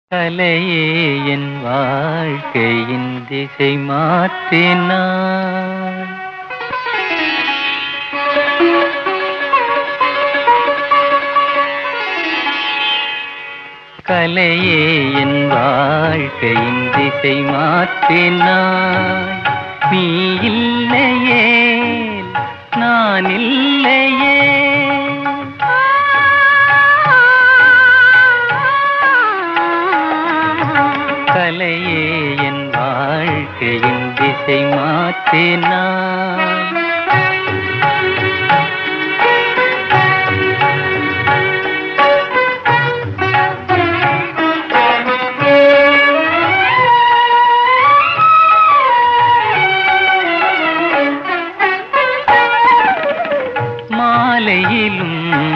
கலையே என் வாழ்க்கையின் திசை மாற்றினான் கலையே என் வாழ்க்கையின் திசை மாற்றினாய் நீ இல்லையே நான் இல்லையே கலையே என் வாழ்க்கையின் திசை மாற்றினாய் மாலையிலும்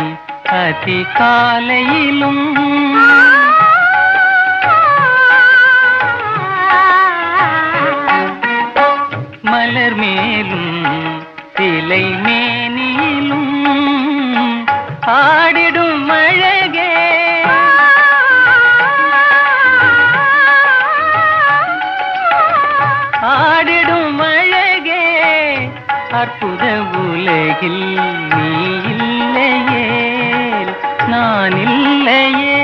அதிகாலையிலும் மலர் மேலும் சிலை மேனிலும் ஆடிடும் அழகே ஆடிடும் அழகே அற்புத உலகில் நீ இல்லையே நான் இல்லையே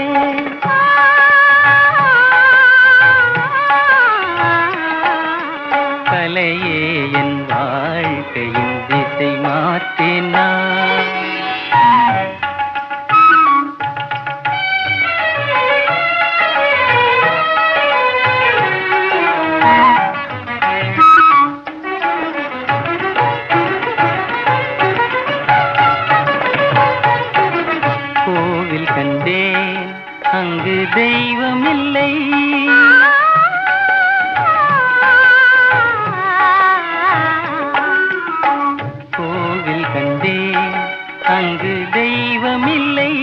கலையே என் வாழ்க்கையின் திசை மாற்றினான் கோவில் கண்டேன் அங்கு தெய்வமில்லை கோவில் கண்டேன் அங்கு தெய்வமில்லை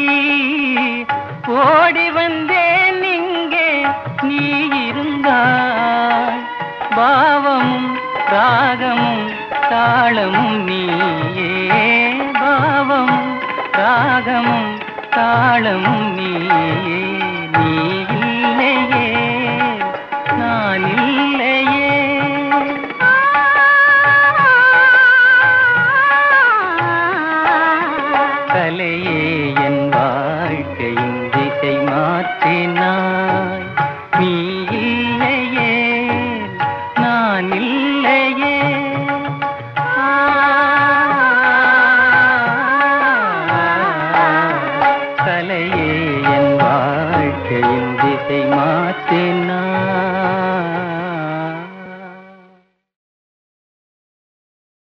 ஓடி வந்தேன் இங்கே நீ இருந்தாய் பாவமும் ராகமும் தாளமும் நீயே பாவமும் ராகமும் தாளமும் நீயே நீ இல்லையே நான் இல்லையே கலையே என் வாழ்க்கையின் திசை மாற்றினாய் நீ இல்லையே நான் இல்லையே ஆ, கலையே என் வாழ்க்கையின் திசை மாற்றினாய்